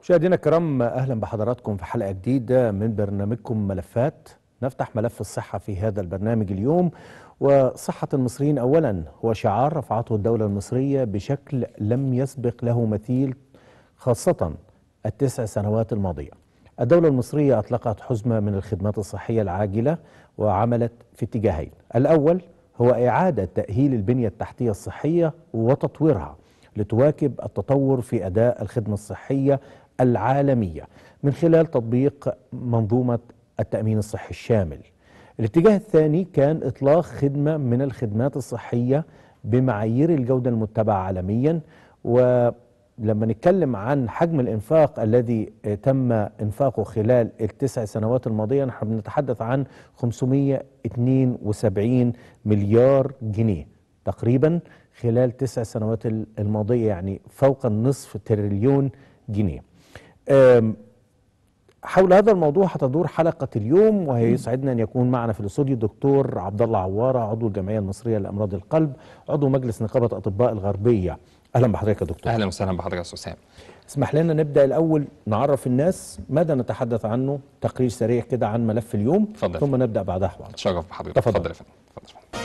مشاهدينا الكرام اهلا بحضراتكم في حلقه جديده من برنامجكم ملفات نفتح ملف الصحه في هذا البرنامج اليوم وصحه المصريين اولا هو شعار رفعته الدوله المصريه بشكل لم يسبق له مثيل خاصه التسع سنوات الماضيه. الدوله المصريه اطلقت حزمه من الخدمات الصحيه العاجله وعملت في اتجاهين، الاول هو اعاده تاهيل البنيه التحتيه الصحيه وتطويرها لتواكب التطور في اداء الخدمه الصحيه العالميه من خلال تطبيق منظومه التامين الصحي الشامل. الاتجاه الثاني كان اطلاق خدمه من الخدمات الصحيه بمعايير الجوده المتبعه عالميا ولما نتكلم عن حجم الانفاق الذي تم انفاقه خلال التسع سنوات الماضيه نحن بنتحدث عن 572 مليار جنيه تقريبا خلال تسع سنوات الماضيه يعني فوق النصف تريليون جنيه. حول هذا الموضوع هتدور حلقة اليوم وهيسعدنا أن يكون معنا في الاستوديو الدكتور عبد الله عوارة عضو الجمعية المصرية لأمراض القلب عضو مجلس نقابة أطباء الغربية أهلا بحضرتك يا دكتور اهلا وسهلا بحضرتك يا استاذ سام اسمح لنا نبدأ الأول نعرف الناس ماذا نتحدث عنه تقرير سريع كده عن ملف اليوم اتفضل. ثم نبدأ بعدها حوار اتشرف بحضرتك تفضل. اتفضل يا فندم اتفضل يا فندم.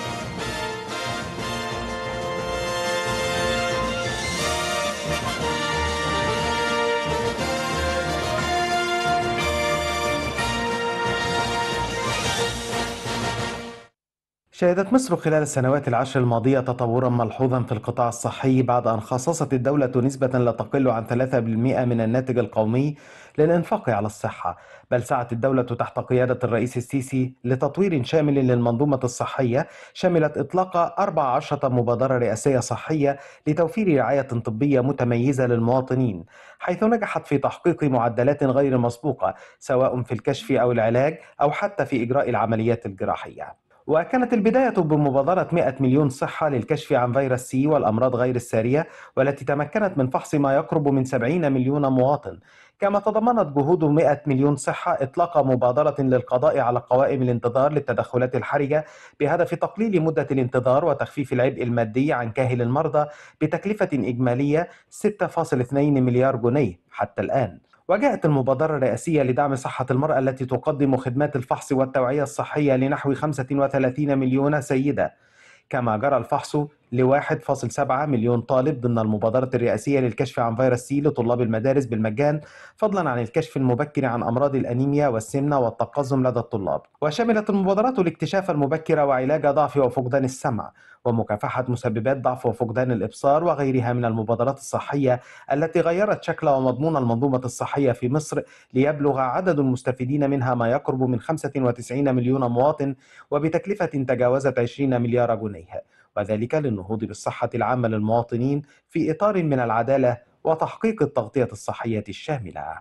شهدت مصر خلال السنوات العشر الماضية تطورا ملحوظا في القطاع الصحي بعد أن خصصت الدولة نسبة لا تقل عن 3% من الناتج القومي للإنفاق على الصحة بل سعت الدولة تحت قيادة الرئيس السيسي لتطوير شامل للمنظومة الصحية شملت إطلاق 14 مبادرة رئاسية صحية لتوفير رعاية طبية متميزة للمواطنين حيث نجحت في تحقيق معدلات غير مسبوقة سواء في الكشف أو العلاج أو حتى في إجراء العمليات الجراحية وكانت البداية بمبادرة 100 مليون صحة للكشف عن فيروس سي والأمراض غير السارية والتي تمكنت من فحص ما يقرب من 70 مليون مواطن كما تضمنت جهود 100 مليون صحة إطلاق مبادرة للقضاء على قوائم الانتظار للتدخلات الحرجة بهدف تقليل مدة الانتظار وتخفيف العبء المادي عن كاهل المرضى بتكلفة إجمالية 6.2 مليار جنيه حتى الآن وجاءت المبادرة الرئاسية لدعم صحة المرأة التي تقدم خدمات الفحص والتوعية الصحية لنحو 35 مليون سيدة كما جرى الفحص ل 1.7 مليون طالب ضمن المبادرة الرئاسية للكشف عن فيروس سي لطلاب المدارس بالمجان فضلا عن الكشف المبكر عن أمراض الأنيميا والسمنة والتقزم لدى الطلاب وشملت المبادرات الاكتشاف المبكر وعلاج ضعف وفقدان السمع ومكافحة مسببات ضعف وفقدان الإبصار وغيرها من المبادرات الصحية التي غيرت شكل ومضمون المنظومة الصحية في مصر ليبلغ عدد المستفيدين منها ما يقرب من 95 مليون مواطن وبتكلفة تجاوزت 20 مليار جنيه وذلك للنهوض بالصحة العامة للمواطنين في إطار من العدالة وتحقيق التغطية الصحية الشاملة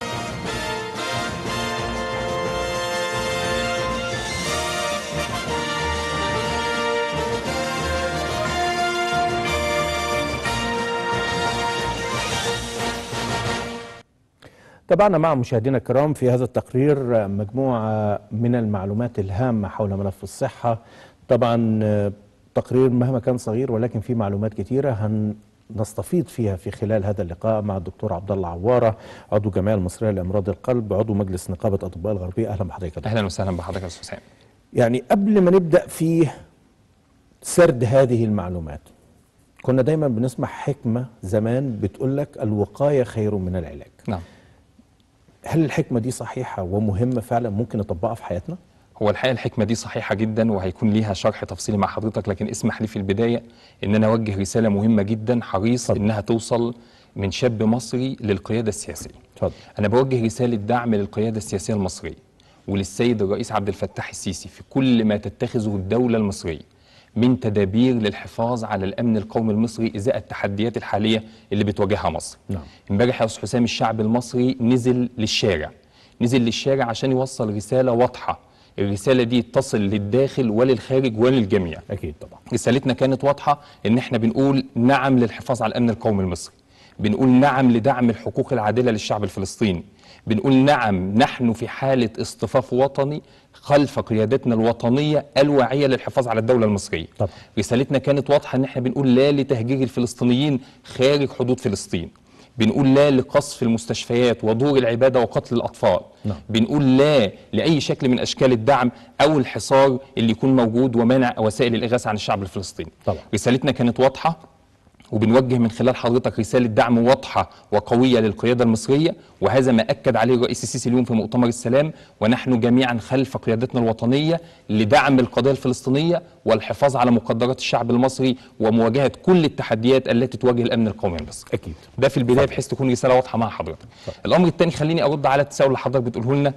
تابعنا مع مشاهدينا الكرام في هذا التقرير مجموعة من المعلومات الهامة حول ملف الصحة طبعا تقرير مهما كان صغير ولكن فيه معلومات كتيرة هنستفيض فيها في خلال هذا اللقاء مع الدكتور عبد الله عوارة عضو الجمعية المصرية لأمراض القلب عضو مجلس نقابة أطباء الغربية أهلا بحضرتك يا دكتور. اهلا وسهلا بحضرتك يا استاذ سام يعني قبل ما نبدأ في سرد هذه المعلومات كنا دايما بنسمع حكمة زمان بتقول لك الوقاية خير من العلاج نعم هل الحكمة دي صحيحة ومهمة فعلا ممكن نطبقها في حياتنا؟ هو الحقيقه الحكمه دي صحيحه جدا وهيكون ليها شرح تفصيلي مع حضرتك لكن اسمح لي في البدايه ان انا اوجه رساله مهمه جدا حريص اتفضل. انها توصل من شاب مصري للقياده السياسيه اتفضل انا بوجه رساله دعم للقياده السياسيه المصريه وللسيد الرئيس عبد الفتاح السيسي في كل ما تتخذه الدوله المصريه من تدابير للحفاظ على الامن القومي المصري ازاء التحديات الحاليه اللي بتواجهها مصر. نعم. امبارح يا استاذ حسام الشعب المصري نزل للشارع نزل للشارع عشان يوصل رساله واضحه الرساله دي تصل للداخل وللخارج وللجميع. أكيد طبعا رسالتنا كانت واضحه ان احنا بنقول نعم للحفاظ على الامن القومي المصري بنقول نعم لدعم الحقوق العادله للشعب الفلسطيني بنقول نعم نحن في حاله اصطفاف وطني خلف قيادتنا الوطنيه الواعيه للحفاظ على الدوله المصريه طبعا. رسالتنا كانت واضحه ان احنا بنقول لا لتهجير الفلسطينيين خارج حدود فلسطين بنقول لا لقصف المستشفيات ودور العباده وقتل الاطفال نعم. بنقول لا لاي شكل من اشكال الدعم او الحصار اللي يكون موجود ومنع وسائل الاغاثه عن الشعب الفلسطيني طبعا. رسالتنا كانت واضحه وبنوجه من خلال حضرتك رسالة دعم واضحة وقوية للقيادة المصرية وهذا ما أكد عليه الرئيس السيسي اليوم في مؤتمر السلام ونحن جميعا خلف قيادتنا الوطنية لدعم القضية الفلسطينية والحفاظ على مقدرات الشعب المصري ومواجهة كل التحديات التي تواجه الأمن القومي المصري اكيد ده في البداية بحيث تكون رسالة واضحة مع حضرتك الأمر الثاني خليني أرد على التساؤل اللي حضرتك بتقوله لنا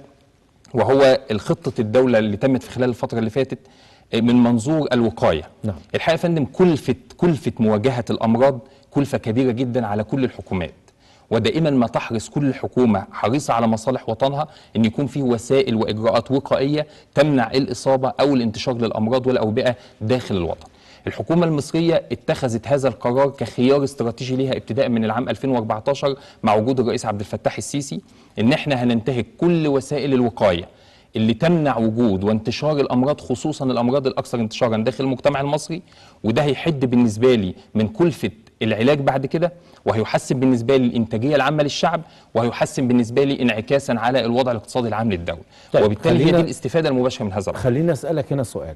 وهو الخطة الدولة اللي تمت في خلال الفترة اللي فاتت من منظور الوقاية نعم. الحقيقة يا فندم كلفة كلفة مواجهة الأمراض كلفة كبيرة جدا على كل الحكومات ودائما ما تحرص كل حكومة حريصة على مصالح وطنها أن يكون في وسائل وإجراءات وقائية تمنع الإصابة أو الانتشار للأمراض والأوبئة داخل الوطن الحكومة المصرية اتخذت هذا القرار كخيار استراتيجي ليها ابتداء من العام 2014 مع وجود الرئيس عبد الفتاح السيسي ان احنا هننتهك كل وسائل الوقاية اللي تمنع وجود وانتشار الامراض خصوصا الامراض الاكثر انتشارا داخل المجتمع المصري وده هيحد بالنسبه لي من كلفه العلاج بعد كده وهيحسن بالنسبه لي الانتاجيه العامه للشعب وهيحسن بالنسبه لي انعكاسا على الوضع الاقتصادي العام للدوله طيب، وبالتالي هي خلينا- دي الاستفاده المباشره من هذا الامر خليني اسالك هنا سؤال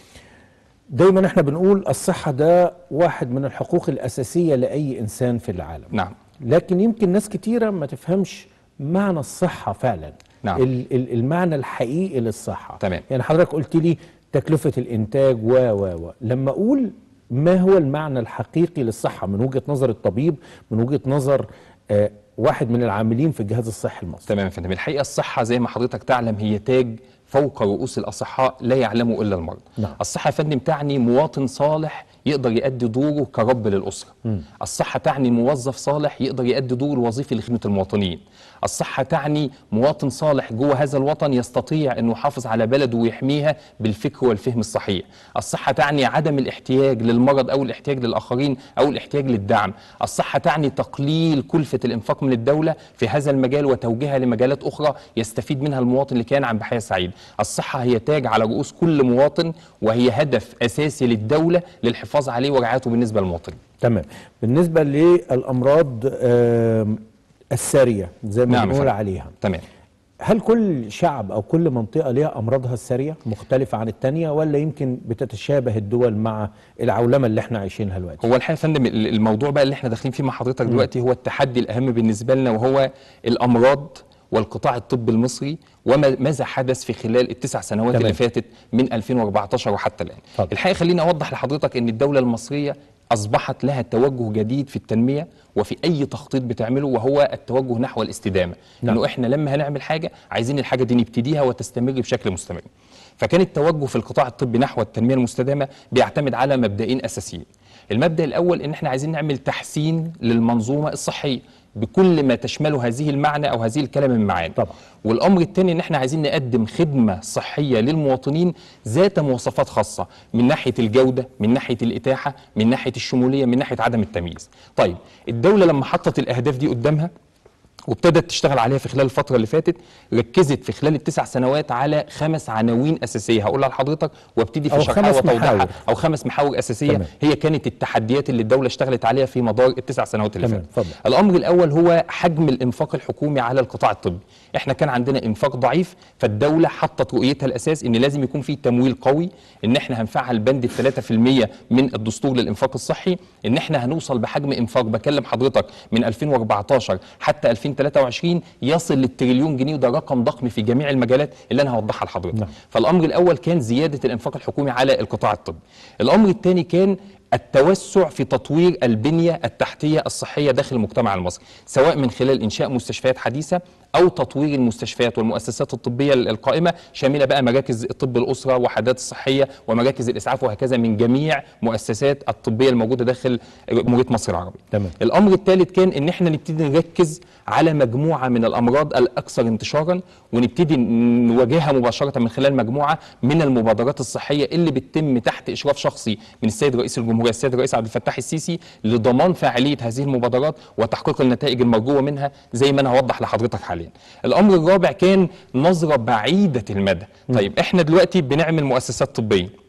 دايما احنا بنقول الصحه ده واحد من الحقوق الاساسيه لاي انسان في العالم نعم لكن يمكن ناس كتيره ما تفهمش معنى الصحه فعلا نعم. ال- ال- المعنى الحقيقي للصحه تمام. يعني حضرتك قلت لي تكلفه الانتاج و و و لما اقول ما هو المعنى الحقيقي للصحه من وجهه نظر الطبيب من وجهه نظر آه واحد من العاملين في الجهاز الصحي المصري تمام يا فندم الحقيقه الصحه زي ما حضرتك تعلم هي تاج فوق رؤوس الاصحاء لا يعلمه الا المرضى نعم. الصحه يا فندم تعني مواطن صالح يقدر يؤدي دوره كرب للاسره الصحه تعني موظف صالح يقدر يؤدي دوره الوظيفي لخدمه المواطنين الصحه تعني مواطن صالح جوه هذا الوطن يستطيع انه يحافظ على بلده ويحميها بالفكر والفهم الصحيح الصحه تعني عدم الاحتياج للمرض او الاحتياج للاخرين او الاحتياج للدعم الصحه تعني تقليل كلفه الانفاق من الدوله في هذا المجال وتوجيهها لمجالات اخرى يستفيد منها المواطن اللي كان عن بحياه سعيد الصحه هي تاج على رؤوس كل مواطن وهي هدف اساسي للدوله للحفاظ عليه ورعايته بالنسبه للمواطن تمام بالنسبه للامراض آم، الساريه زي ما نعم يا بنقول فندم. عليها تمام هل كل شعب او كل منطقه ليها امراضها الساريه مختلفه عن التانية ولا يمكن بتتشابه الدول مع العولمه اللي احنا عايشينها دلوقتي هو الحقيقه يا فندم ال- الموضوع بقى اللي احنا داخلين فيه مع حضرتك دلوقتي هو التحدي الاهم بالنسبه لنا وهو الامراض والقطاع الطبي المصري وما ماذا حدث في خلال التسع سنوات تمام. اللي فاتت من 2014 وحتى الان اتفضل. الحقيقه خليني اوضح لحضرتك ان الدوله المصريه اصبحت لها توجه جديد في التنميه وفي اي تخطيط بتعمله وهو التوجه نحو الاستدامه نعم. انه احنا لما هنعمل حاجه عايزين الحاجه دي نبتديها وتستمر بشكل مستمر فكان التوجه في القطاع الطبي نحو التنميه المستدامه بيعتمد على مبدئين اساسيين المبدا الاول ان احنا عايزين نعمل تحسين للمنظومه الصحيه بكل ما تشمله هذه المعنى او هذه الكلمه من معاني طبعا. والامر الثاني ان احنا عايزين نقدم خدمه صحيه للمواطنين ذات مواصفات خاصه من ناحيه الجوده من ناحيه الاتاحه من ناحيه الشموليه من ناحيه عدم التمييز طيب الدوله لما حطت الاهداف دي قدامها وابتدت تشتغل عليها في خلال الفتره اللي فاتت ركزت في خلال التسع سنوات على خمس عناوين اساسيه هقولها لحضرتك وابتدي في أو شرحها خمس وتوضيحها محاور. او خمس محاور اساسيه تمام. هي كانت التحديات اللي الدوله اشتغلت عليها في مدار التسع سنوات اللي تمام، فاتت اتفضل. الامر الاول هو حجم الانفاق الحكومي على القطاع الطبي احنا كان عندنا انفاق ضعيف فالدوله حطت رؤيتها الاساس ان لازم يكون في تمويل قوي ان احنا هنفعل بند ال 3% من الدستور للانفاق الصحي ان احنا هنوصل بحجم انفاق بكلم حضرتك من 2014 حتى 2023 يصل للتريليون جنيه وده رقم ضخم في جميع المجالات اللي انا هوضحها لحضرتك نعم. فالامر الاول كان زياده الانفاق الحكومي على القطاع الطبي الامر الثاني كان التوسع في تطوير البنيه التحتيه الصحيه داخل المجتمع المصري سواء من خلال انشاء مستشفيات حديثه او تطوير المستشفيات والمؤسسات الطبيه القائمه شامله بقى مراكز طب الاسره وحدات الصحيه ومراكز الاسعاف وهكذا من جميع مؤسسات الطبيه الموجوده داخل جمهوريه مصر العربيه تمام. الامر الثالث كان ان احنا نبتدي نركز على مجموعه من الامراض الاكثر انتشارا ونبتدي نواجهها مباشره من خلال مجموعه من المبادرات الصحيه اللي بتتم تحت اشراف شخصي من السيد رئيس الجمهوريه السيد الرئيس عبد الفتاح السيسي لضمان فاعليه هذه المبادرات وتحقيق النتائج المرجوه منها زي ما انا هوضح لحضرتك حاليا. الامر الرابع كان نظره بعيده المدى. طيب احنا دلوقتي بنعمل مؤسسات طبيه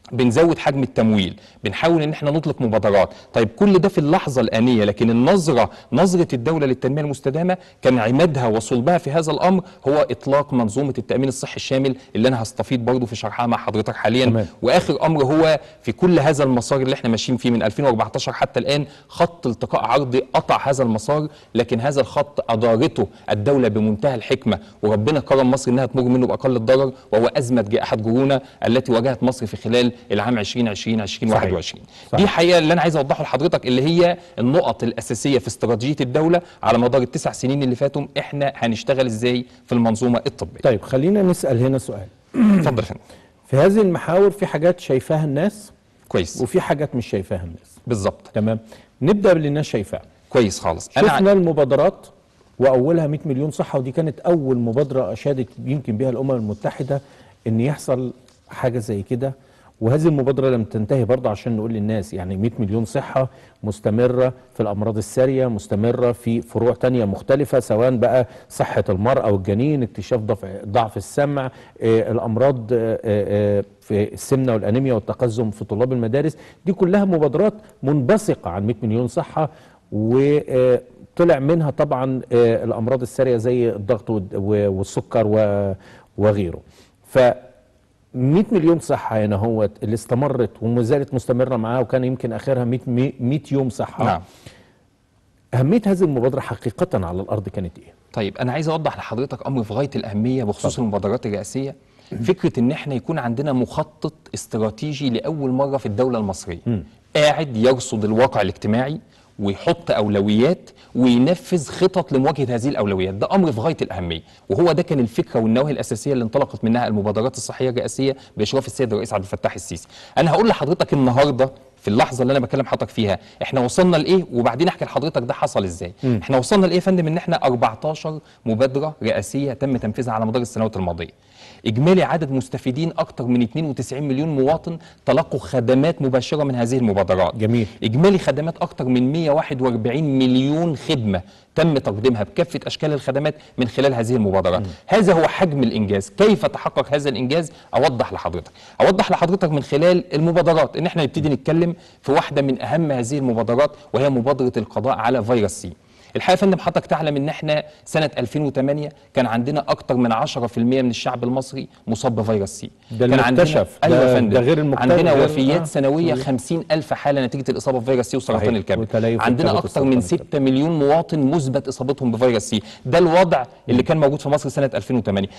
بنزود حجم التمويل بنحاول ان احنا نطلق مبادرات طيب كل ده في اللحظه الانيه لكن النظره نظره الدوله للتنميه المستدامه كان عمادها وصلبها في هذا الامر هو اطلاق منظومه التامين الصحي الشامل اللي انا هستفيد برضه في شرحها مع حضرتك حاليا تمام. واخر امر هو في كل هذا المسار اللي احنا ماشيين فيه من 2014 حتى الان خط التقاء عرضي قطع هذا المسار لكن هذا الخط ادارته الدوله بمنتهى الحكمه وربنا كرم مصر انها تمر منه باقل الضرر وهو ازمه جائحه كورونا التي واجهت مصر في خلال العام 2020 2021 صحيح. دي حقيقه اللي انا عايز اوضحه لحضرتك اللي هي النقط الاساسيه في استراتيجيه الدوله على مدار التسع سنين اللي فاتوا احنا هنشتغل ازاي في المنظومه الطبيه طيب خلينا نسال هنا سؤال اتفضل يا فندم في هذه المحاور في حاجات شايفاها الناس كويس وفي حاجات مش شايفاها الناس بالظبط تمام نبدا باللي الناس شايفاها كويس خالص شفنا المبادرات واولها 100 مليون صحه ودي كانت اول مبادره اشادت يمكن بها الامم المتحده ان يحصل حاجه زي كده وهذه المبادره لم تنتهي برضه عشان نقول للناس يعني 100 مليون صحه مستمره في الامراض الساريه مستمره في فروع تانية مختلفه سواء بقى صحه المراه والجنين اكتشاف ضعف ضعف السمع آه، الامراض آه، آه، في السمنه والانيميا والتقزم في طلاب المدارس دي كلها مبادرات منبثقه عن 100 مليون صحه وطلع منها طبعا آه، الامراض الساريه زي الضغط والد- و- والسكر و- وغيره ف 100 مليون صحه هنا هو اللي استمرت وما زالت مستمره معاه وكان يمكن اخرها 100 100 يوم صحه نعم اهميه هذه المبادره حقيقه على الارض كانت ايه؟ طيب انا عايز اوضح لحضرتك امر في غايه الاهميه بخصوص المبادرات الرئاسيه فكره ان احنا يكون عندنا مخطط استراتيجي لاول مره في الدوله المصريه قاعد يرصد الواقع الاجتماعي ويحط اولويات وينفذ خطط لمواجهه هذه الاولويات ده امر في غايه الاهميه وهو ده كان الفكره والنواهي الاساسيه اللي انطلقت منها المبادرات الصحيه الرئاسيه باشراف السيد الرئيس عبد الفتاح السيسي انا هقول لحضرتك النهارده في اللحظه اللي انا بكلم حضرتك فيها احنا وصلنا لايه وبعدين احكي لحضرتك ده حصل ازاي احنا وصلنا لايه يا فندم ان احنا 14 مبادره رئاسيه تم تنفيذها على مدار السنوات الماضيه اجمالي عدد مستفيدين اكثر من 92 مليون مواطن تلقوا خدمات مباشره من هذه المبادرات جميل. اجمالي خدمات اكثر من 141 مليون خدمه تم تقديمها بكافه اشكال الخدمات من خلال هذه المبادرات هذا هو حجم الانجاز كيف تحقق هذا الانجاز اوضح لحضرتك اوضح لحضرتك من خلال المبادرات ان احنا نبتدي نتكلم في واحده من اهم هذه المبادرات وهي مبادره القضاء على فيروس سي الحقيقه يا فندم حضرتك تعلم ان احنا سنه 2008 كان عندنا اكثر من 10% من الشعب المصري مصاب بفيروس سي ده كان عندنا المكتشف. ايوه ده- يا فندم ده غير المكتشف. عندنا غير- وفيات آه. سنويه 50 الف حاله نتيجه الاصابه بفيروس سي وسرطان صحيح. الكبد وتليف عندنا الكبد اكثر من وسرطان 6 مليون مواطن مثبت اصابتهم بفيروس سي ده الوضع اللي كان موجود في مصر سنه 2008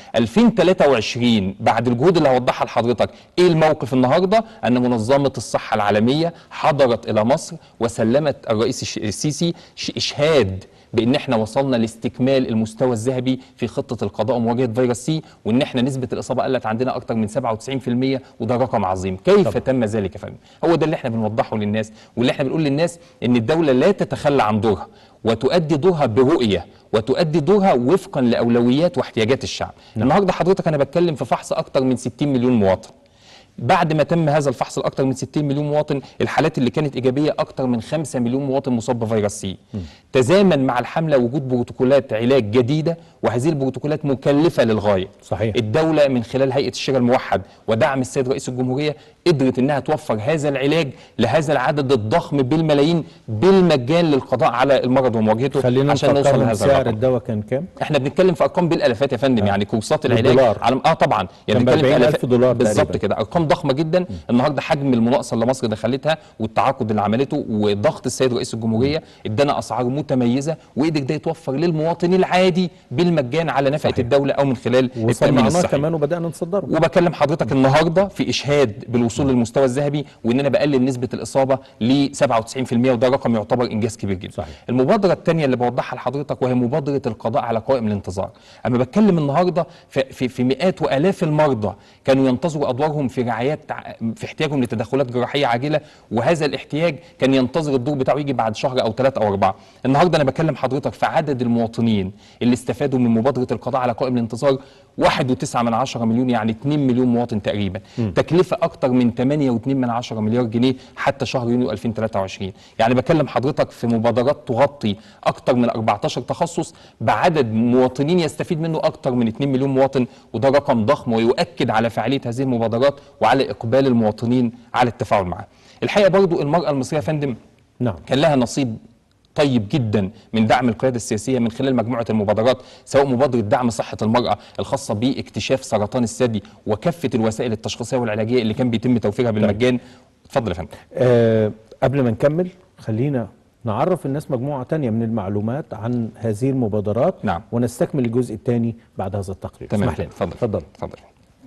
2023 بعد الجهود اللي هوضحها لحضرتك ايه الموقف النهارده ان منظمه الصحه العالميه حضرت الى مصر وسلمت الرئيس الش- السيسي ش- اشهاد بان احنا وصلنا لاستكمال المستوى الذهبي في خطه القضاء ومواجهه فيروس سي وان احنا نسبه الاصابه قلت عندنا اكثر من 97% وده رقم عظيم كيف طبعا. تم ذلك يا فندم هو ده اللي احنا بنوضحه للناس واللي احنا بنقول للناس ان الدوله لا تتخلى عن دورها وتؤدي دورها برؤيه وتؤدي دورها وفقا لاولويات واحتياجات الشعب النهارده حضرتك انا بتكلم في فحص اكثر من 60 مليون مواطن بعد ما تم هذا الفحص لاكثر من 60 مليون مواطن الحالات اللي كانت ايجابيه اكثر من 5 مليون مواطن مصاب بفيروس سي تزامن مع الحمله وجود بروتوكولات علاج جديده وهذه البروتوكولات مكلفه للغايه صحيح. الدوله من خلال هيئه الشراء الموحد ودعم السيد رئيس الجمهوريه قدرت انها توفر هذا العلاج لهذا العدد الضخم بالملايين بالمجان للقضاء على المرض ومواجهته خلينا عشان نوصل نفكرهم لهذا سعر الرقم الدواء كان كام؟ احنا بنتكلم في ارقام بالالافات يا فندم يعني كورسات العلاج بالدولار. على اه طبعا يعني كان ب بنتكلم في 40,000 آلافات- دولار بالظبط تقريباً. كده ارقام ضخمه جدا النهارده حجم المناقصه اللي مصر دخلتها والتعاقد اللي عملته وضغط السيد رئيس الجمهوريه ادانا اسعار متميزه وقدر ده يتوفر للمواطن العادي بالمجان على نفقه صحيح. الدوله او من خلال التامين وصنعناه الصحي كمان وبدانا نصدره وبكلم حضرتك النهارده في اشهاد بالوصول للمستوى الذهبي وان انا بقلل نسبه الاصابه ل 97% وده رقم يعتبر انجاز كبير جدا. صحيح. المبادره الثانيه اللي بوضحها لحضرتك وهي مبادره القضاء على قوائم الانتظار. اما بتكلم النهارده في, في, في مئات والاف المرضى كانوا ينتظروا ادوارهم في رعايات ع- في احتياجهم لتدخلات جراحيه عاجله وهذا الاحتياج كان ينتظر الدور بتاعه يجي بعد شهر او ثلاثه او اربعه. النهارده انا بكلم حضرتك في عدد المواطنين اللي استفادوا من مبادره القضاء على قوائم الانتظار 1.9 من عشرة مليون يعني 2 مليون مواطن تقريبا تكلفة أكتر من 8.2 من عشرة مليار جنيه حتى شهر يونيو 2023 يعني بكلم حضرتك في مبادرات تغطي أكتر من 14 تخصص بعدد مواطنين يستفيد منه أكتر من 2 مليون مواطن وده رقم ضخم ويؤكد على فعالية هذه المبادرات وعلى اقبال المواطنين على التفاعل معها الحقيقه برضو المراه المصريه يا فندم نعم كان لها نصيب طيب جدا من دعم القياده السياسيه من خلال مجموعه المبادرات سواء مبادره دعم صحه المراه الخاصه باكتشاف سرطان الثدي وكافه الوسائل التشخيصيه والعلاجيه اللي كان بيتم توفيرها بالمجان اتفضل يا فندم آه قبل ما نكمل خلينا نعرف الناس مجموعة تانية من المعلومات عن هذه المبادرات نعم. ونستكمل الجزء الثاني بعد هذا التقرير تمام اسمح لي اتفضل اتفضل اتفضل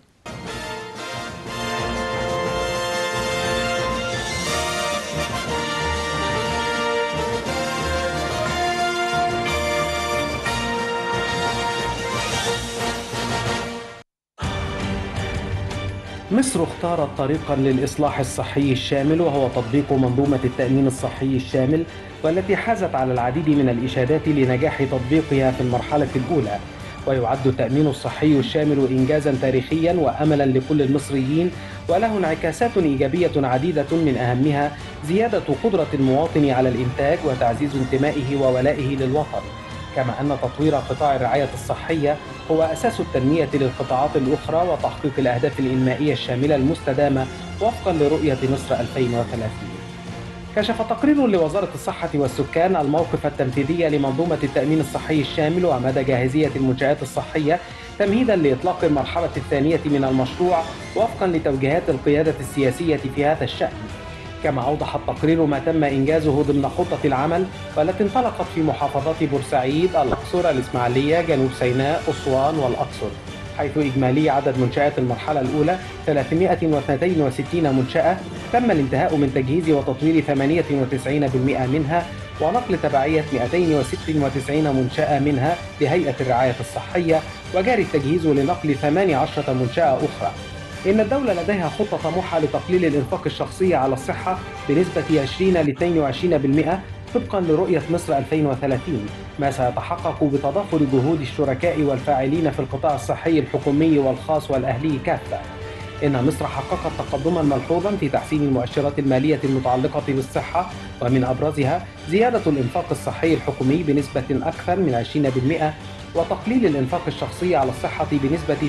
مصر اختارت طريقا للإصلاح الصحي الشامل وهو تطبيق منظومة التأمين الصحي الشامل والتي حازت على العديد من الإشادات لنجاح تطبيقها في المرحلة الأولى ويعد التأمين الصحي الشامل إنجازا تاريخيا وأملا لكل المصريين وله انعكاسات إيجابية عديدة من أهمها زيادة قدرة المواطن على الإنتاج وتعزيز انتمائه وولائه للوطن كما أن تطوير قطاع الرعاية الصحية هو أساس التنمية للقطاعات الأخرى وتحقيق الأهداف الإنمائية الشاملة المستدامة وفقا لرؤية مصر 2030 كشف تقرير لوزارة الصحة والسكان الموقف التنفيذي لمنظومة التأمين الصحي الشامل ومدى جاهزية المنشآت الصحية تمهيدا لإطلاق المرحلة الثانية من المشروع وفقا لتوجيهات القيادة السياسية في هذا الشأن كما أوضح التقرير ما تم إنجازه ضمن خطة العمل والتي انطلقت في محافظات بورسعيد، الأقصر، الإسماعيلية، جنوب سيناء، أسوان والأقصر حيث إجمالي عدد منشآت المرحلة الأولى 362 منشأة تم الانتهاء من تجهيز وتطوير 98% منها ونقل تبعية 296 منشأة منها لهيئة الرعاية الصحية وجاري التجهيز لنقل 18 منشأة أخرى إن الدولة لديها خطة طموحة لتقليل الإنفاق الشخصي على الصحة بنسبة 20 ل 22% طبقا لرؤية مصر 2030 ما سيتحقق بتضافر جهود الشركاء والفاعلين في القطاع الصحي الحكومي والخاص والأهلي كافة إن مصر حققت تقدما ملحوظا في تحسين المؤشرات المالية المتعلقة بالصحة ومن أبرزها زيادة الإنفاق الصحي الحكومي بنسبة أكثر من 20% وتقليل الإنفاق الشخصي على الصحة بنسبة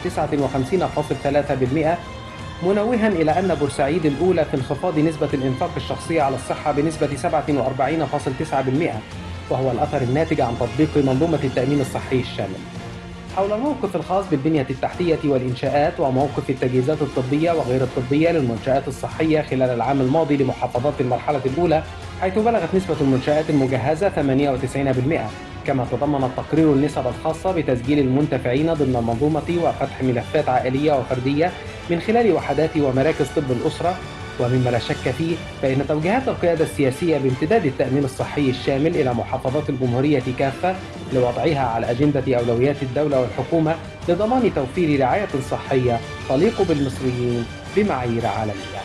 59.3% منوها إلى أن بورسعيد الأولى في انخفاض نسبة الإنفاق الشخصي على الصحة بنسبة 47.9% وهو الأثر الناتج عن تطبيق منظومة التأمين الصحي الشامل. حول الموقف الخاص بالبنية التحتية والإنشاءات وموقف التجهيزات الطبية وغير الطبية للمنشآت الصحية خلال العام الماضي لمحافظات المرحلة الأولى حيث بلغت نسبة المنشآت المجهزة 98% كما تضمن التقرير النسب الخاصة بتسجيل المنتفعين ضمن المنظومة وفتح ملفات عائلية وفردية من خلال وحدات ومراكز طب الأسرة ومما لا شك فيه فإن توجيهات القيادة السياسية بامتداد التأمين الصحي الشامل إلى محافظات الجمهورية كافة لوضعها على أجندة أولويات الدولة والحكومة لضمان توفير رعاية صحية تليق بالمصريين بمعايير عالمية.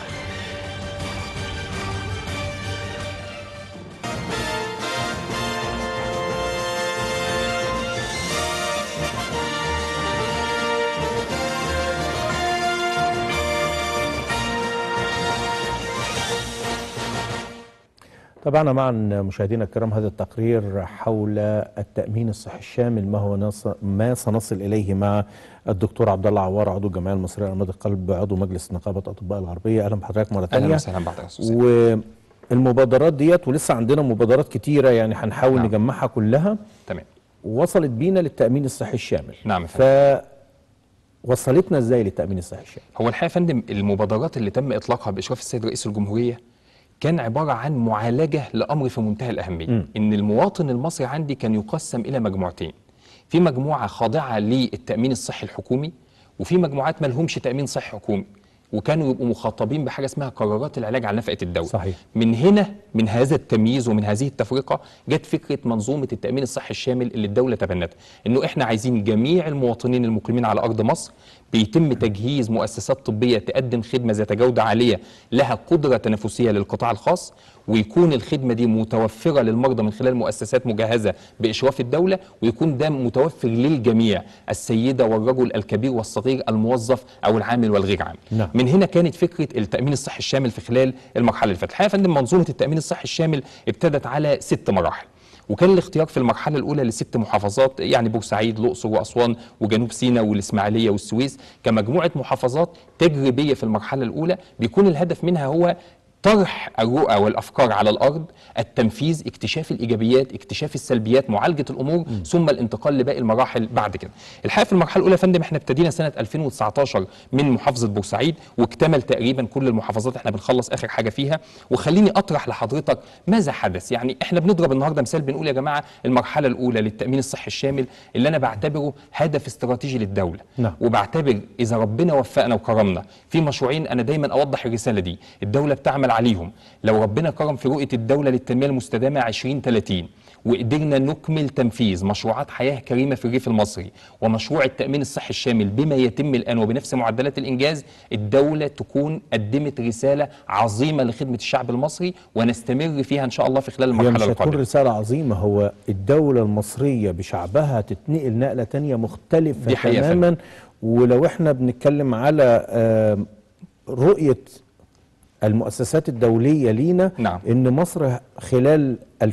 تابعنا معا مشاهدينا الكرام هذا التقرير حول التأمين الصحي الشامل ما هو نص ما سنصل إليه مع الدكتور عبد الله عوار عضو الجمعية المصرية لأمراض القلب عضو مجلس نقابة أطباء الغربية أهلا بحضرتك مرة اهلا ثانية وسهلا بحضرتك يا أستاذ سيد. والمبادرات ديت ولسه عندنا مبادرات كتيرة يعني هنحاول نعم. نجمعها كلها تمام وصلت بينا للتأمين الصحي الشامل نعم يا ف وصلتنا ازاي للتأمين الصحي الشامل هو الحقيقه يا فندم المبادرات اللي تم اطلاقها باشراف السيد رئيس الجمهوريه كان عباره عن معالجه لامر في منتهى الاهميه مم. ان المواطن المصري عندي كان يقسم الى مجموعتين في مجموعه خاضعه للتامين الصحي الحكومي وفي مجموعات ما لهمش تامين صحي حكومي وكانوا يبقوا مخاطبين بحاجه اسمها قرارات العلاج على نفقه الدوله صحيح. من هنا من هذا التمييز ومن هذه التفرقه جت فكره منظومه التامين الصحي الشامل اللي الدوله تبنتها انه احنا عايزين جميع المواطنين المقيمين على ارض مصر بيتم تجهيز مؤسسات طبيه تقدم خدمه ذات جوده عاليه لها قدره تنافسيه للقطاع الخاص ويكون الخدمه دي متوفره للمرضى من خلال مؤسسات مجهزه باشراف الدوله ويكون ده متوفر للجميع السيده والرجل الكبير والصغير الموظف او العامل والغير عامل نعم. من هنا كانت فكره التامين الصحي الشامل في خلال المرحله اللي فاتت الحقيقه يا فندم منظومه التامين الصحي الشامل ابتدت على ست مراحل وكان الاختيار في المرحله الاولى لست محافظات يعني بورسعيد الاقصر واسوان وجنوب سيناء والاسماعيليه والسويس كمجموعه محافظات تجريبيه في المرحله الاولى بيكون الهدف منها هو طرح الرؤى والافكار على الارض التنفيذ اكتشاف الايجابيات اكتشاف السلبيات معالجه الامور م. ثم الانتقال لباقي المراحل بعد كده الحقيقه في المرحله الاولى يا فندم احنا ابتدينا سنه 2019 من محافظه بورسعيد واكتمل تقريبا كل المحافظات احنا بنخلص اخر حاجه فيها وخليني اطرح لحضرتك ماذا حدث يعني احنا بنضرب النهارده مثال بنقول يا جماعه المرحله الاولى للتامين الصحي الشامل اللي انا بعتبره هدف استراتيجي للدوله نعم. وبعتبر اذا ربنا وفقنا وكرمنا في مشروعين انا دايما اوضح الرساله دي الدوله بتعمل عليهم لو ربنا كرم في رؤيه الدوله للتنميه المستدامه 2030 وقدرنا نكمل تنفيذ مشروعات حياه كريمه في الريف المصري ومشروع التامين الصحي الشامل بما يتم الان وبنفس معدلات الانجاز الدوله تكون قدمت رساله عظيمه لخدمه الشعب المصري ونستمر فيها ان شاء الله في خلال هي المرحله مش هتكون القادمه رسالة عظيمة هو الدولة المصرية بشعبها تتنقل نقلة تانية مختلفة دي حقيقة تماما ولو احنا بنتكلم على آم، رؤية المؤسسات الدولية لينا نعم. ان مصر خلال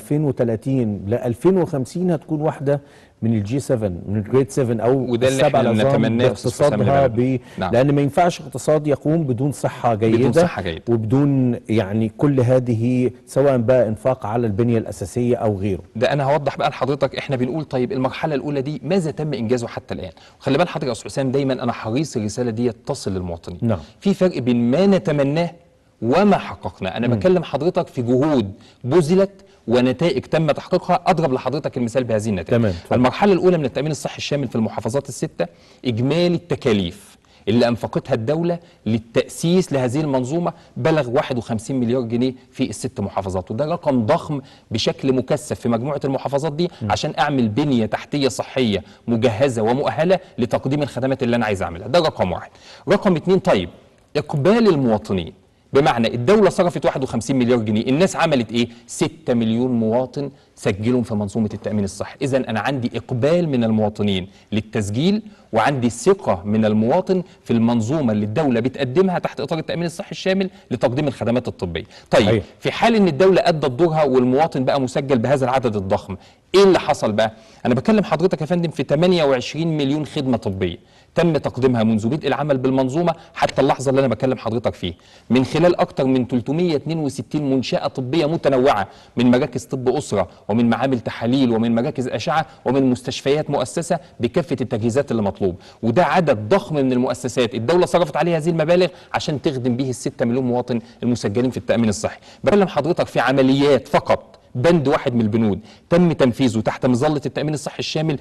2030 ل 2050 هتكون واحدة من الجي 7 من الجريد 7 او وده اللي السبع احنا العظام نتمناه يا أستاذ حسام باقتصادها لبلدنا. ب... نعم. لان ما ينفعش اقتصاد يقوم بدون صحة جيدة بدون صحة جيدة. وبدون يعني كل هذه سواء بقى انفاق على البنية الأساسية او غيره ده انا هوضح بقى لحضرتك احنا بنقول طيب المرحله الاولى دي ماذا تم انجازه حتى الان خلي بال حضرتك يا استاذ حسام دايما انا حريص الرساله دي تصل للمواطنين نعم. في فرق بين ما نتمناه وما حققنا انا بكلم حضرتك في جهود بذلت ونتائج تم تحقيقها اضرب لحضرتك المثال بهذه النتائج تمام، اتفضل. المرحله الاولى من التامين الصحي الشامل في المحافظات السته اجمالي التكاليف اللي انفقتها الدوله للتاسيس لهذه المنظومه بلغ 51 مليار جنيه في الست محافظات وده رقم ضخم بشكل مكثف في مجموعه المحافظات دي عشان اعمل بنيه تحتيه صحيه مجهزه ومؤهله لتقديم الخدمات اللي انا عايز اعملها ده رقم واحد رقم اتنين طيب اقبال المواطنين بمعنى الدولة صرفت 51 مليار جنيه الناس عملت ايه 6 مليون مواطن سجلهم في منظومة التأمين الصحي إذا أنا عندي إقبال من المواطنين للتسجيل وعندي ثقة من المواطن في المنظومة اللي الدولة بتقدمها تحت إطار التأمين الصحي الشامل لتقديم الخدمات الطبية طيب أيوة. في حال ان الدوله ادت دورها والمواطن بقى مسجل بهذا العدد الضخم ايه اللي حصل بقى انا بكلم حضرتك يا فندم في 28 مليون خدمه طبيه تم تقديمها منذ بدء العمل بالمنظومه حتى اللحظه اللي انا بكلم حضرتك فيه من خلال اكثر من 362 منشاه طبيه متنوعه من مراكز طب اسره ومن معامل تحاليل ومن مراكز اشعه ومن مستشفيات مؤسسه بكافه التجهيزات اللي مطلوب وده عدد ضخم من المؤسسات الدوله صرفت عليه هذه المبالغ عشان تخدم به الستة مليون مواطن المسجلين في التامين الصحي بكلم حضرتك في عمليات فقط بند واحد من البنود تم تنفيذه تحت مظلة التأمين الصحي الشامل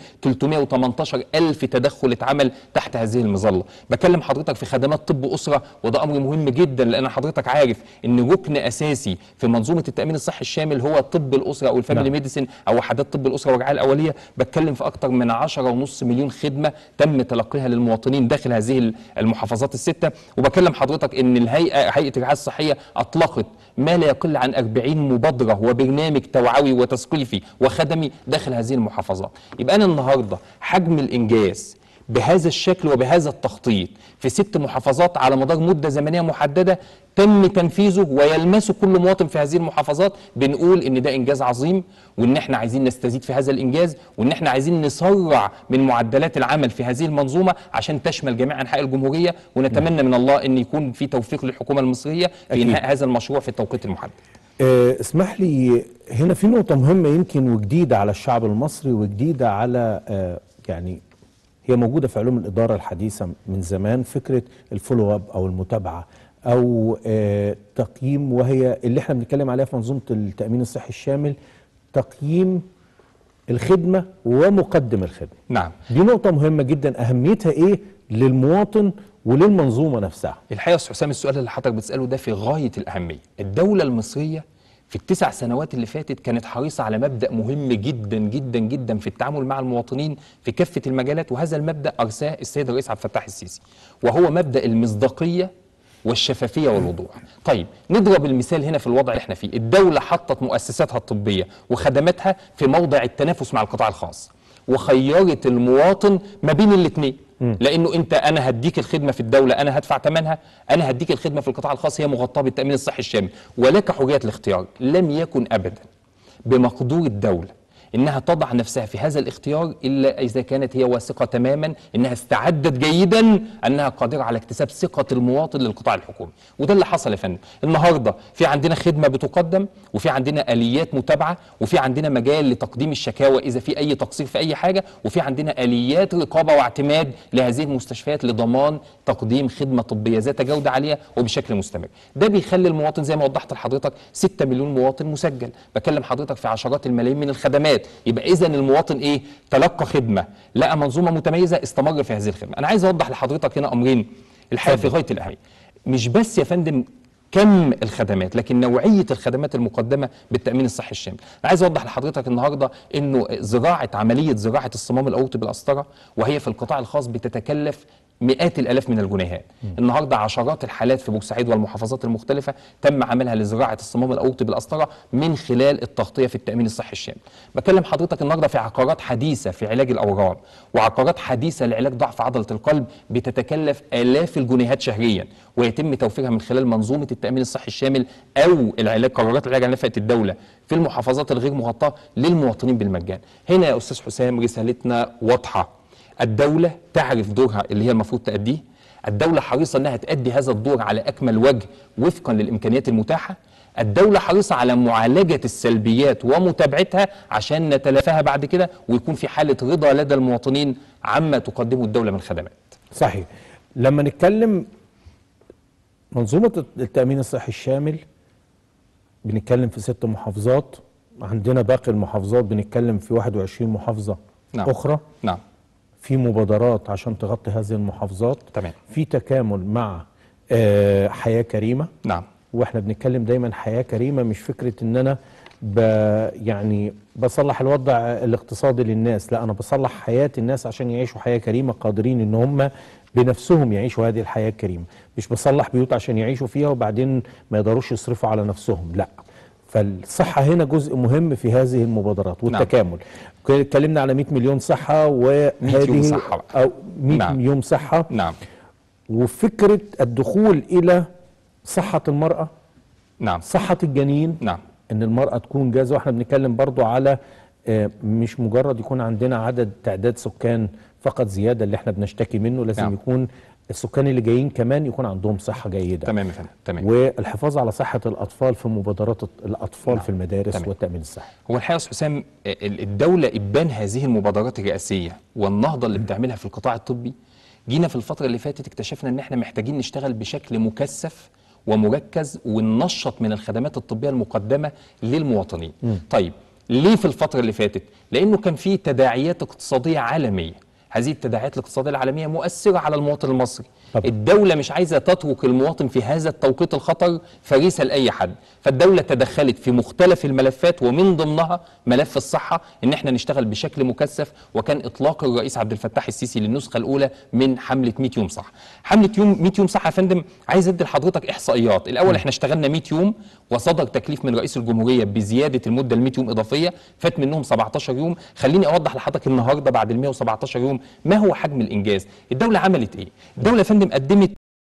318 ألف تدخل اتعمل تحت هذه المظلة بكلم حضرتك في خدمات طب أسرة وده أمر مهم جدا لأن حضرتك عارف أن ركن أساسي في منظومة التأمين الصحي الشامل هو طب الأسرة أو الفاميلي نعم. ميديسن أو وحدات طب الأسرة والرعاية الأولية بتكلم في أكثر من 10.5 مليون خدمة تم تلقيها للمواطنين داخل هذه المحافظات الستة وبكلم حضرتك أن الهيئة هيئة الرعاية الصحية أطلقت ما لا يقل عن 40 مبادرة وبرنامج توعوي وتثقيفي وخدمي داخل هذه المحافظات يبقى أنا النهاردة حجم الإنجاز بهذا الشكل وبهذا التخطيط في ست محافظات على مدار مدة زمنية محددة تم تنفيذه ويلمسه كل مواطن في هذه المحافظات بنقول ان ده انجاز عظيم وان احنا عايزين نستزيد في هذا الانجاز وان احنا عايزين نسرع من معدلات العمل في هذه المنظومه عشان تشمل جميع انحاء الجمهوريه ونتمنى من الله ان يكون في توفيق للحكومه المصريه في أكيد. انهاء هذا المشروع في التوقيت المحدد آه، اسمح لي هنا في نقطة مهمة يمكن وجديدة على الشعب المصري وجديدة على آه، يعني هي موجودة في علوم الإدارة الحديثة من زمان فكرة الفولو اب أو المتابعة أو آه، تقييم وهي اللي احنا بنتكلم عليها في منظومة التأمين الصحي الشامل تقييم الخدمة ومقدم الخدمة نعم دي نقطة مهمة جدا أهميتها إيه للمواطن وللمنظومة نفسها الحقيقه يا استاذ حسام السؤال اللي حضرتك بتساله ده في غايه الاهميه الدوله المصريه في التسع سنوات اللي فاتت كانت حريصه على مبدا مهم جدا جدا جدا في التعامل مع المواطنين في كافه المجالات وهذا المبدا ارساه السيد الرئيس عبد الفتاح السيسي وهو مبدا المصداقيه والشفافيه والوضوح. طيب نضرب المثال هنا في الوضع اللي احنا فيه، الدوله حطت مؤسساتها الطبيه وخدماتها في موضع التنافس مع القطاع الخاص وخيرت المواطن ما بين الاثنين لانه انت انا هديك الخدمه في الدوله انا هدفع ثمنها انا هديك الخدمه في القطاع الخاص هي مغطاه بالتامين الصحي الشامل ولك حريه الاختيار لم يكن ابدا بمقدور الدوله انها تضع نفسها في هذا الاختيار الا اذا كانت هي واثقه تماما انها استعدت جيدا انها قادره على اكتساب ثقه المواطن للقطاع الحكومي وده اللي حصل يا فندم النهارده في عندنا خدمه بتقدم وفي عندنا اليات متابعه وفي عندنا مجال لتقديم الشكاوى اذا في اي تقصير في اي حاجه وفي عندنا اليات رقابه واعتماد لهذه المستشفيات لضمان تقديم خدمه طبيه ذات جوده عاليه وبشكل مستمر ده بيخلي المواطن زي ما وضحت لحضرتك 6 مليون مواطن مسجل بكلم حضرتك في عشرات الملايين من الخدمات يبقى اذا المواطن ايه تلقى خدمه لقى منظومه متميزه استمر في هذه الخدمه انا عايز اوضح لحضرتك هنا امرين الحقيقه في غايه الاهميه مش بس يا فندم كم الخدمات لكن نوعيه الخدمات المقدمه بالتامين الصحي الشامل انا عايز اوضح لحضرتك النهارده انه زراعه عمليه زراعه الصمام الاورطي بالقسطره وهي في القطاع الخاص بتتكلف مئات الالاف من الجنيهات النهارده عشرات الحالات في بورسعيد والمحافظات المختلفه تم عملها لزراعه الصمام الاورطي بالقسطره من خلال التغطيه في التامين الصحي الشامل بكلم حضرتك النهارده في عقارات حديثه في علاج الاورام وعقارات حديثه لعلاج ضعف عضله القلب بتتكلف الاف الجنيهات شهريا ويتم توفيرها من خلال منظومه التامين الصحي الشامل او العلاج قرارات العلاج على نفقه الدوله في المحافظات الغير مغطاه للمواطنين بالمجان هنا يا استاذ حسام رسالتنا واضحه الدولة تعرف دورها اللي هي المفروض تأديه الدولة حريصة أنها تأدي هذا الدور على أكمل وجه وفقا للإمكانيات المتاحة الدولة حريصة على معالجة السلبيات ومتابعتها عشان نتلافاها بعد كده ويكون في حالة رضا لدى المواطنين عما تقدمه الدولة من خدمات صحيح لما نتكلم منظومة التأمين الصحي الشامل بنتكلم في ست محافظات عندنا باقي المحافظات بنتكلم في 21 محافظة نعم. أخرى نعم في مبادرات عشان تغطي هذه المحافظات تمام. في تكامل مع آه، حياة كريمة نعم واحنا بنتكلم دايما حياة كريمة مش فكرة ان انا ب يعني بصلح الوضع الاقتصادي للناس لا انا بصلح حياة الناس عشان يعيشوا حياة كريمة قادرين ان هم بنفسهم يعيشوا هذه الحياة الكريمة مش بصلح بيوت عشان يعيشوا فيها وبعدين ما يقدروش يصرفوا على نفسهم لا فالصحة هنا جزء مهم في هذه المبادرات والتكامل اتكلمنا على 100 مليون صحة وهذه يوم صحة بقى. أو 100 نعم. يوم صحة نعم وفكرة الدخول إلى صحة المرأة نعم صحة الجنين نعم ان المرأة تكون جاهزة واحنا بنتكلم برضو على آه، مش مجرد يكون عندنا عدد تعداد سكان فقط زيادة اللي احنا بنشتكي منه لازم نعم. يكون السكان اللي جايين كمان يكون عندهم صحة جيدة تمام يا فندم تمام والحفاظ على صحة الأطفال في مبادرات الأطفال نعم. في المدارس تمام. والتأمين الصحي هو الحقيقه يا استاذ حسام ال- الدوله ابان هذه المبادرات الرئاسيه والنهضه اللي بتعملها في القطاع الطبي جينا في الفتره اللي فاتت اكتشفنا ان احنا محتاجين نشتغل بشكل مكثف ومركز وننشط من الخدمات الطبيه المقدمه للمواطنين. طيب ليه في الفتره اللي فاتت؟ لانه كان في تداعيات اقتصاديه عالميه. هذه التداعيات الاقتصاديه العالميه مؤثره على المواطن المصري. طبعا. الدولة مش عايزة تترك المواطن في هذا التوقيت الخطر فريسة لأي حد فالدولة تدخلت في مختلف الملفات ومن ضمنها ملف الصحة إن احنا نشتغل بشكل مكثف وكان إطلاق الرئيس عبد الفتاح السيسي للنسخة الأولى من حملة 100 يوم صح حملة يوم 100 يوم صح يا فندم عايز أدي لحضرتك إحصائيات الأول احنا اشتغلنا 100 يوم وصدر تكليف من رئيس الجمهورية بزيادة المدة ل 100 يوم إضافية فات منهم 17 يوم خليني أوضح لحضرتك النهاردة بعد ال 117 يوم ما هو حجم الإنجاز الدولة عملت إيه الدولة يا فندم قدمت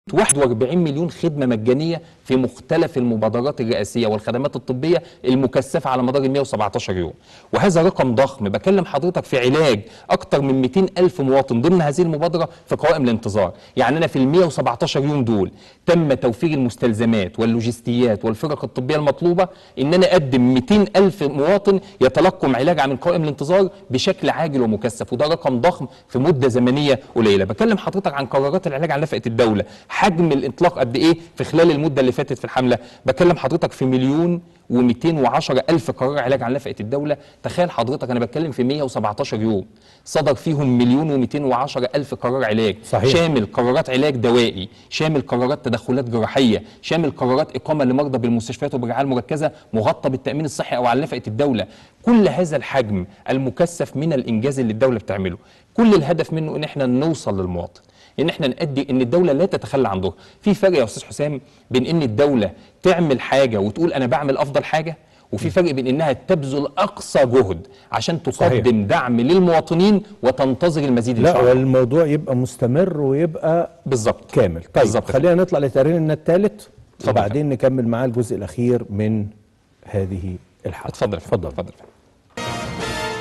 41 مليون خدمة مجانية في مختلف المبادرات الرئاسية والخدمات الطبية المكثفة على مدار ال 117 يوم وهذا رقم ضخم بكلم حضرتك في علاج أكثر من 200 ألف مواطن ضمن هذه المبادرة في قوائم الانتظار يعني أنا في ال 117 يوم دول تم توفير المستلزمات واللوجستيات والفرق الطبية المطلوبة إن أنا أقدم 200 ألف مواطن يتلقوا علاج من قوائم الانتظار بشكل عاجل ومكثف وده رقم ضخم في مدة زمنية قليلة بكلم حضرتك عن قرارات العلاج على نفقة الدولة حجم الإطلاق قد إيه في خلال المدة اللي فاتت في الحملة بكلم حضرتك في مليون و210 ألف قرار علاج على نفقة الدولة تخيل حضرتك أنا بتكلم في 117 يوم صدر فيهم مليون و210 ألف قرار علاج صحيح. شامل قرارات علاج دوائي شامل قرارات تدخلات جراحية شامل قرارات إقامة لمرضى بالمستشفيات وبالرعاية المركزة مغطى بالتأمين الصحي أو على نفقة الدولة كل هذا الحجم المكثف من الإنجاز اللي الدولة بتعمله كل الهدف منه إن إحنا نوصل للمواطن ان احنا نأدي ان الدوله لا تتخلى عن دورها في فرق يا استاذ حسام بين ان الدوله تعمل حاجه وتقول انا بعمل افضل حاجه وفي فرق بين انها تبذل اقصى جهد عشان تقدم صحيح. دعم للمواطنين وتنتظر المزيد ان لا شاء الله والموضوع يبقى مستمر ويبقى بالظبط كامل طيب بالظبط خلينا نطلع لتقريرنا الثالث اتفضل وبعدين نكمل معاه الجزء الأخير من هذه الحلقة اتفضل يا فندم. اتفضل اتفضل يا فندم.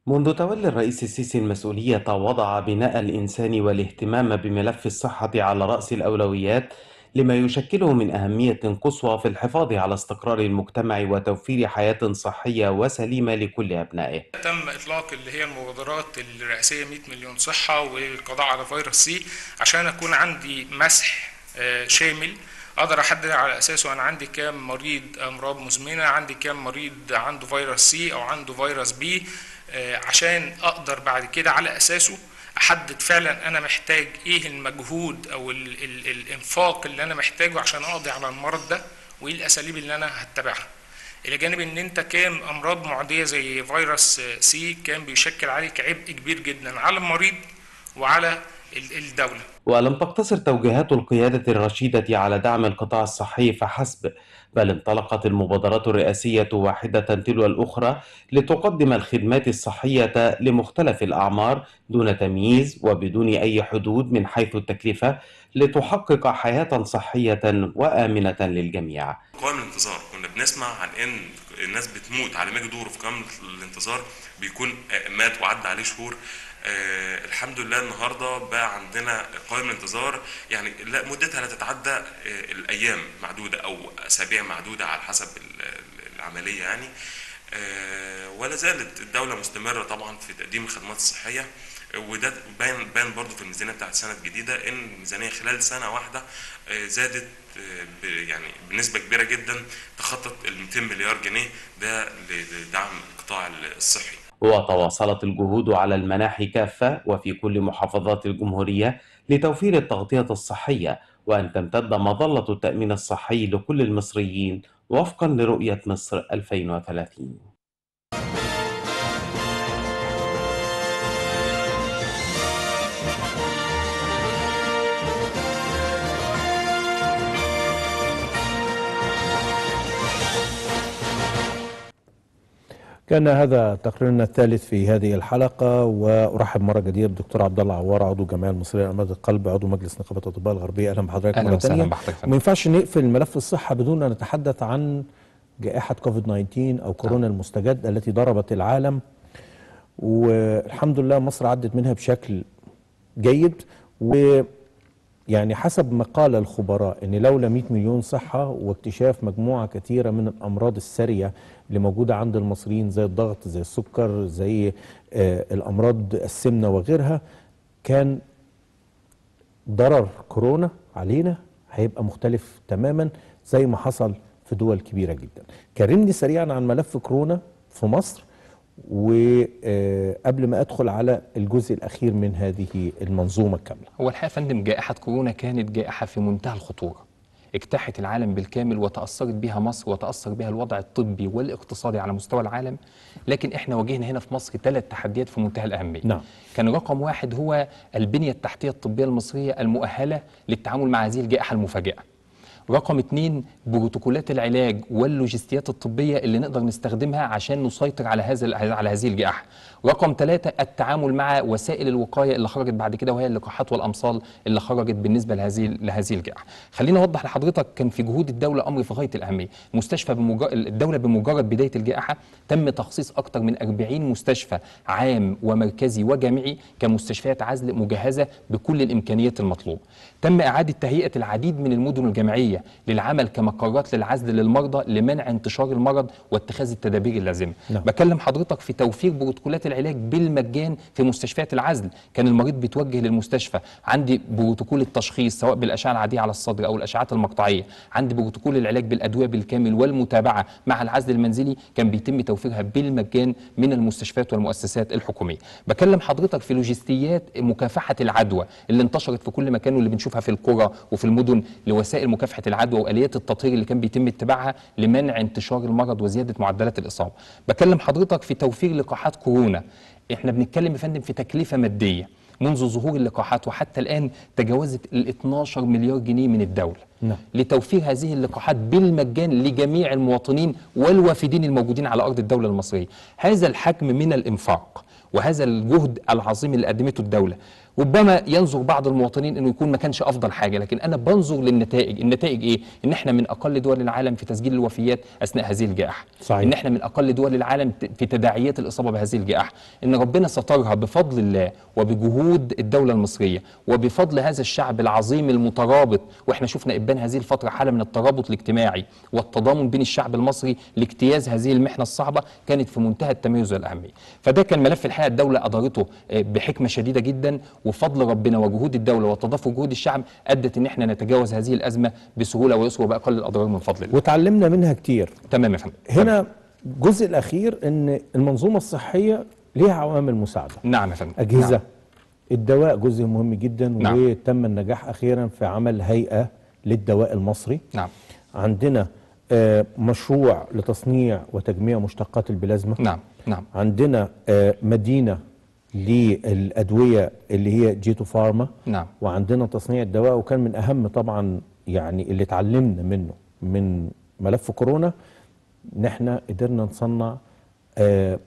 منذ تولي الرئيس السيسي المسؤولية وضع بناء الإنسان والاهتمام بملف الصحة على رأس الأولويات لما يشكله من أهمية قصوى في الحفاظ على استقرار المجتمع وتوفير حياة صحية وسليمة لكل أبنائه تم اطلاق اللي هي المبادرات الرئاسيه 100 مليون صحه والقضاء على فيروس سي عشان اكون عندي مسح آه، شامل اقدر احدد على اساسه انا عندي كام مريض امراض مزمنه عندي كام مريض عنده فيروس سي او عنده فيروس بي آه، عشان اقدر بعد كده على اساسه احدد فعلا انا محتاج ايه المجهود او ال ال الانفاق اللي انا محتاجه عشان اقضي على المرض ده وايه الاساليب اللي انا هتبعها الى جانب ان انت كام امراض معديه زي فيروس سي كان بيشكل عليك عبء كبير جدا على المريض وعلى ال- الدوله ولم تقتصر توجيهات القيادة الرشيدة على دعم القطاع الصحي فحسب بل انطلقت المبادرات الرئاسية واحدة تلو الأخرى لتقدم الخدمات الصحية لمختلف الأعمار دون تمييز وبدون أي حدود من حيث التكلفة لتحقق حياة صحية وآمنة للجميع قوائم الانتظار كنا بنسمع عن ان الناس بتموت على ما يجي دوره في قائمه الانتظار بيكون آه، مات وعدى عليه شهور آه الحمد لله النهارده بقى عندنا قائمه الانتظار يعني لا مدتها لا تتعدى آه الايام معدوده او اسابيع معدوده على حسب ال- ال- العمليه يعني آه ولا زالت الدوله مستمره طبعا في تقديم الخدمات الصحيه وده باين باين برضه في الميزانيه بتاعت السنه الجديده ان الميزانيه خلال سنه واحده آه، زادت آه، ب- يعني بنسبه كبيره جدا تخطت ال 200 مليار جنيه ده ل- لدعم القطاع الصحي وتواصلت الجهود على المناحي كافة وفي كل محافظات الجمهورية لتوفير التغطية الصحية وأن تمتد مظلة التأمين الصحي لكل المصريين وفقا لرؤية مصر 2030 كان هذا تقريرنا الثالث في هذه الحلقة وأرحب مرة جديدة بالدكتور عبد الله عوار عضو الجمعية المصرية لأمراض القلب عضو مجلس نقابة الأطباء الغربية أهلا بحضرتك أهلا مرة وسهلا ثانية بحضرتك يا فندم. وما ينفعش نقفل ملف الصحة بدون أن نتحدث عن جائحة كوفيد 19 أو كورونا المستجدة التي ضربت العالم والحمد لله مصر عدت منها بشكل جيد ويعني حسب ما قال الخبراء ان لولا 100 مليون صحه واكتشاف مجموعه كثيره من الامراض الساريه اللي موجوده عند المصريين زي الضغط زي السكر زي آه الامراض السمنه وغيرها كان ضرر كورونا علينا هيبقى مختلف تماما زي ما حصل في دول كبيره جدا. كلمني سريعا عن ملف كورونا في مصر وقبل ما ادخل على الجزء الاخير من هذه المنظومه الكامله. هو الحقيقه يا فندم جائحه كورونا كانت جائحه في منتهى الخطوره اجتاحت العالم بالكامل وتاثرت بها مصر وتاثر بها الوضع الطبي والاقتصادي على مستوى العالم لكن احنا واجهنا هنا في مصر ثلاث تحديات في منتهى الاهميه نعم. كان رقم واحد هو البنيه التحتيه الطبيه المصريه المؤهله للتعامل مع هذه الجائحه المفاجئه رقم اتنين بروتوكولات العلاج واللوجستيات الطبية اللي نقدر نستخدمها عشان نسيطر على هذا على هذه الجائحة رقم ثلاثة التعامل مع وسائل الوقاية اللي خرجت بعد كده وهي اللقاحات والأمصال اللي خرجت بالنسبة لهذه لهذه الجائحة خليني أوضح لحضرتك كان في جهود الدولة أمر في غاية الأهمية مستشفى بمجرد الدولة بمجرد بداية الجائحة تم تخصيص أكثر من 40 مستشفى عام ومركزي وجامعي كمستشفيات عزل مجهزة بكل الإمكانيات المطلوبة تم إعادة تهيئة العديد من المدن الجامعية للعمل كمقرات للعزل للمرضى لمنع انتشار المرض واتخاذ التدابير اللازمة نعم. بكلم حضرتك في توفير بروتوكولات العلاج بالمجان في مستشفيات العزل كان المريض بيتوجه للمستشفى عندي بروتوكول التشخيص سواء بالاشعه العاديه على الصدر او الاشعات المقطعيه عندي بروتوكول العلاج بالادويه بالكامل والمتابعه مع العزل المنزلي كان بيتم توفيرها بالمجان من المستشفيات والمؤسسات الحكوميه بكلم حضرتك في لوجستيات مكافحه العدوى اللي انتشرت في كل مكان واللي بنشوفها في القرى وفي المدن لوسائل مكافحه العدوى واليات التطهير اللي كان بيتم اتباعها لمنع انتشار المرض وزياده معدلات الاصابه بكلم حضرتك في توفير لقاحات كورونا احنا بنتكلم يا فندم في تكلفه ماديه منذ ظهور اللقاحات وحتى الان تجاوزت ال 12 مليار جنيه من الدوله نعم. لتوفير هذه اللقاحات بالمجان لجميع المواطنين والوافدين الموجودين على ارض الدوله المصريه هذا الحجم من الانفاق وهذا الجهد العظيم اللي قدمته الدوله ربما ينظر بعض المواطنين انه يكون ما كانش افضل حاجه لكن انا بنظر للنتائج النتائج ايه ان احنا من اقل دول العالم في تسجيل الوفيات اثناء هذه الجائحه صحيح. ان احنا من اقل دول العالم ت- في تداعيات الاصابه بهذه الجائحه ان ربنا سترها بفضل الله وبجهود الدوله المصريه وبفضل هذا الشعب العظيم المترابط واحنا شفنا ابان هذه الفتره حاله من الترابط الاجتماعي والتضامن بين الشعب المصري لاجتياز هذه المحنه الصعبه كانت في منتهى التميز والاهميه فده كان ملف الحقيقه الدوله ادارته آه، بحكمه شديده جدا وفضل ربنا وجهود الدوله وتضافر جهود الشعب ادت ان احنا نتجاوز هذه الازمه بسهوله ويسر باقل الاضرار من فضل الله وتعلمنا منها كتير تمام يا فندم هنا الجزء الاخير ان المنظومه الصحيه ليها عوامل مساعده نعم يا فندم اجهزه نعم. الدواء جزء مهم جدا نعم. وتم النجاح اخيرا في عمل هيئه للدواء المصري نعم عندنا آه، مشروع لتصنيع وتجميع مشتقات البلازما نعم نعم عندنا آه، مدينه للادويه اللي هي جيتو فارما نعم. وعندنا تصنيع الدواء وكان من اهم طبعا يعني اللي اتعلمنا منه من ملف كورونا ان احنا قدرنا نصنع آه،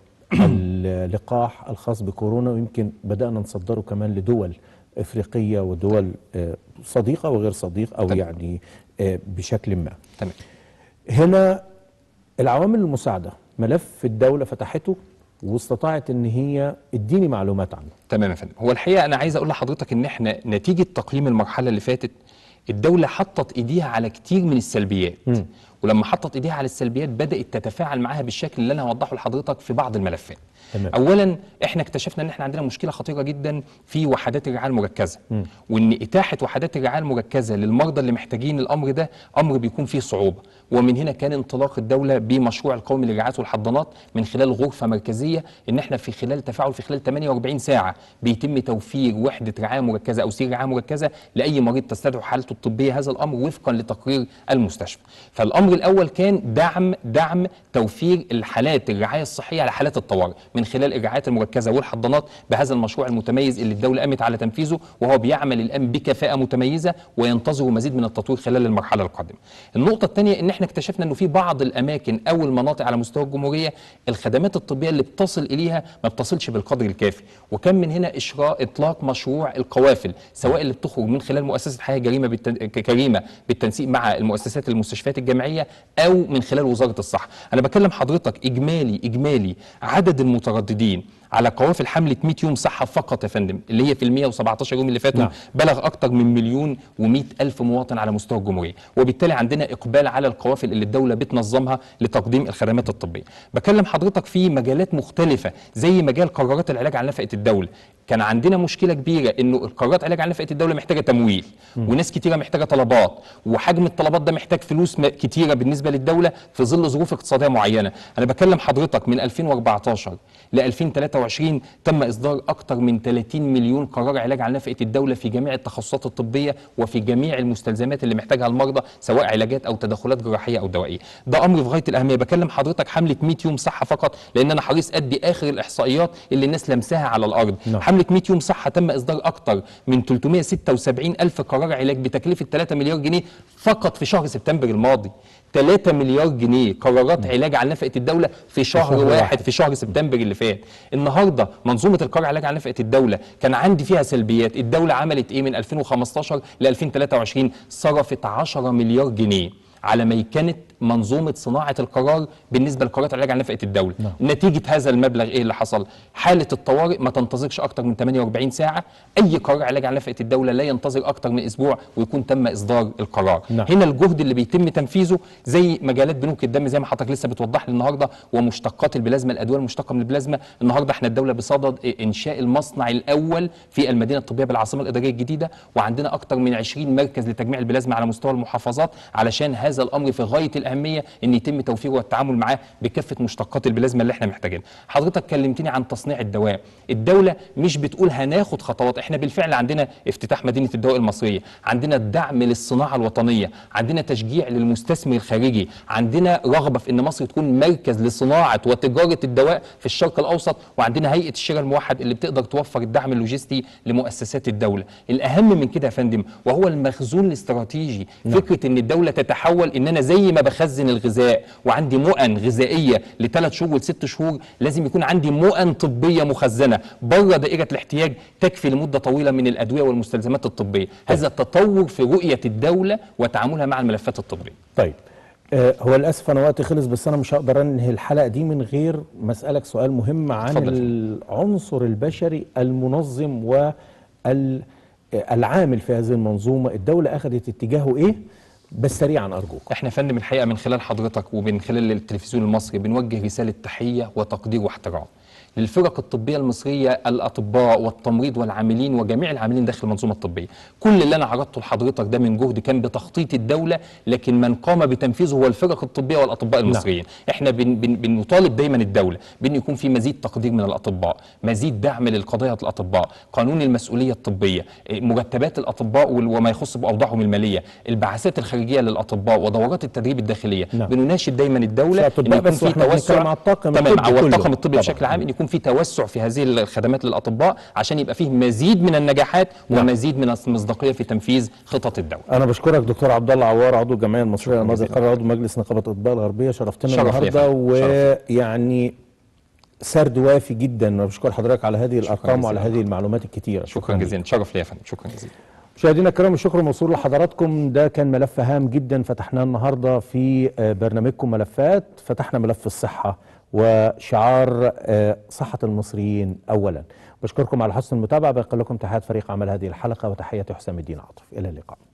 اللقاح الخاص بكورونا ويمكن بدانا نصدره كمان لدول افريقيه ودول آه، صديقه وغير صديقه او تمام. يعني آه، بشكل ما تمام هنا العوامل المساعده ملف الدوله فتحته واستطاعت ان هي اديني معلومات عنه تمام يا فندم هو الحقيقه انا عايز اقول لحضرتك ان احنا نتيجه تقييم المرحله اللي فاتت الدوله حطت ايديها على كتير من السلبيات مم. ولما حطت ايديها على السلبيات بدات تتفاعل معاها بالشكل اللي انا هوضحه لحضرتك في بعض الملفات تمام. اولا احنا اكتشفنا ان احنا عندنا مشكله خطيره جدا في وحدات الرعايه المركزه وان اتاحه وحدات الرعايه المركزه للمرضى اللي محتاجين الامر ده امر بيكون فيه صعوبه ومن هنا كان انطلاق الدوله بمشروع القومي للرعايه والحضانات من خلال غرفه مركزيه ان احنا في خلال تفاعل في خلال 48 ساعه بيتم توفير وحده رعايه مركزه او سرير رعايه مركزه لاي مريض تستدعي حالته الطبيه هذا الامر وفقا لتقرير المستشفى فالامر الاول كان دعم دعم توفير الحالات الرعايه الصحيه على حالات الطوارئ من خلال الرعايه المركزه والحضانات بهذا المشروع المتميز اللي الدوله قامت على تنفيذه وهو بيعمل الان بكفاءه متميزه وينتظر مزيد من التطوير خلال المرحله القادمه. النقطه الثانيه ان احنا اكتشفنا انه في بعض الاماكن او المناطق على مستوى الجمهوريه الخدمات الطبيه اللي بتصل اليها ما بتصلش بالقدر الكافي وكان من هنا اشراء اطلاق مشروع القوافل سواء اللي بتخرج من خلال مؤسسه حياه جريمه بالتن... كريمه بالتنسيق مع المؤسسات المستشفيات الجامعيه او من خلال وزاره الصحه انا بكلم حضرتك اجمالي اجمالي عدد المترددين على قوافل حمله 100 يوم صحه فقط يا فندم اللي هي في ال 117 يوم اللي فاتوا نعم. بلغ اكثر من مليون و100 الف مواطن على مستوى الجمهوريه وبالتالي عندنا اقبال على القوافل اللي الدوله بتنظمها لتقديم الخدمات الطبيه بكلم حضرتك في مجالات مختلفه زي مجال قرارات العلاج على نفقه الدوله كان عندنا مشكله كبيره انه القرارات علاج على نفقه الدوله محتاجه تمويل وناس كتيره محتاجه طلبات وحجم الطلبات ده محتاج فلوس م- كتيره بالنسبه للدوله في ظل ظروف اقتصاديه معينه انا بكلم حضرتك من 2014 ل 2023 تم اصدار اكثر من 30 مليون قرار علاج على نفقه الدوله في جميع التخصصات الطبيه وفي جميع المستلزمات اللي محتاجها المرضى سواء علاجات او تدخلات جراحيه او دوائيه ده امر في غايه الاهميه بكلم حضرتك حمله 100 يوم صحه فقط لان انا حريص ادي اخر الاحصائيات اللي الناس لمساها على الارض نعم. حمله 100 يوم صحه تم اصدار اكثر من 376 الف قرار علاج بتكلفه 3 مليار جنيه فقط في شهر سبتمبر الماضي 3 مليار جنيه قرارات علاج على نفقه الدوله في شهر, شهر واحد, واحد. واحد في شهر سبتمبر اللي فات النهارده منظومه القرار علاج على نفقه الدوله كان عندي فيها سلبيات الدوله عملت ايه من 2015 ل 2023 صرفت 10 مليار جنيه على ميكنه منظومه صناعه القرار بالنسبه لقرارات العلاج على نفقه الدوله نعم. نتيجه هذا المبلغ ايه اللي حصل حاله الطوارئ ما تنتظرش اكتر من 48 ساعه اي قرار علاج على نفقه الدوله لا ينتظر اكتر من اسبوع ويكون تم اصدار القرار نعم. هنا الجهد اللي بيتم تنفيذه زي مجالات بنوك الدم زي ما حضرتك لسه بتوضح لي النهارده ومشتقات البلازما الادويه المشتقه من البلازما النهارده احنا الدوله بصدد انشاء المصنع الاول في المدينه الطبيه بالعاصمه الاداريه الجديده وعندنا اكتر من 20 مركز لتجميع البلازما على مستوى المحافظات علشان هذا الامر في غايه الاهميه ان يتم توفيره والتعامل معاه بكافه مشتقات البلازما اللي احنا محتاجينها حضرتك كلمتني عن تصنيع الدواء الدوله مش بتقول هناخد خطوات احنا بالفعل عندنا افتتاح مدينه الدواء المصريه عندنا الدعم للصناعه الوطنيه عندنا تشجيع للمستثمر الخارجي عندنا رغبه في ان مصر تكون مركز لصناعه وتجاره الدواء في الشرق الاوسط وعندنا هيئه الشراء الموحد اللي بتقدر توفر الدعم اللوجستي لمؤسسات الدوله الاهم من كده يا فندم وهو المخزون الاستراتيجي فكره ان الدوله تتحول ان انا زي ما بخزن اخزن الغذاء وعندي مؤن غذائيه لثلاث شهور ولست شهور لازم يكون عندي مؤن طبيه مخزنه بره دائره الاحتياج تكفي لمده طويله من الادويه والمستلزمات الطبيه هذا التطور في رؤيه الدوله وتعاملها مع الملفات الطبيه طيب آه، هو للاسف انا وقتي خلص بس انا مش هقدر انهي الحلقه دي من غير ما اسالك سؤال مهم عن اتفضل. العنصر البشري المنظم والعامل في هذه المنظومه الدوله اخذت اتجاهه ايه بس سريعا ارجوك احنا يا فندم الحقيقه من خلال حضرتك ومن خلال التلفزيون المصري بنوجه رساله تحيه وتقدير واحترام للفرق الطبيه المصريه الاطباء والتمريض والعاملين وجميع العاملين داخل المنظومه الطبيه كل اللي انا عرضته لحضرتك ده من جهد كان بتخطيط الدوله لكن من قام بتنفيذه هو الفرق الطبيه والاطباء المصريين احنا بن بن بنطالب دايما الدوله بان يكون في مزيد تقدير من الاطباء مزيد دعم للقضايا الاطباء قانون المسؤوليه الطبيه إيه، مرتبات الاطباء وال- وما يخص باوضاعهم الماليه البعثات الخارجيه للاطباء ودورات التدريب الداخليه نعم. بنناشد دايما الدوله مش ان أطباء يكون بس في وإحنا بنتكلم توسع على الطاقم تمام الطبي على كله. الطاقم الطبي طبعاً. بشكل عام ان يكون في توسع في هذه الخدمات للاطباء عشان يبقى فيه مزيد من النجاحات نعم. ومزيد من المصداقيه في تنفيذ خطط الدوله انا بشكرك دكتور عبد الله عوار عضو الجمعيه المصريه شكراً للمرضى جزيلاً. القاره عضو مجلس نقابه الاطباء الغربيه شرفتنا شرف لي يا النهارده فندم. شرف ويعني سرد وافي جدا انا بشكر حضرتك على هذه الارقام وعلى جزيلاً. هذه المعلومات الكثيره شكرا ليك. جزيلا شرف لي يا فندم شكرا جزيلا مشاهدينا الكرام الشكر موصول لحضراتكم ده كان ملف هام جدا فتحناه النهارده في آه، برنامجكم ملفات فتحنا ملف الصحه وشعار آه، صحه المصريين اولا بشكركم على حسن المتابعه بقول لكم تحيات فريق عمل هذه الحلقه وتحياتي حسام الدين عاطف الى اللقاء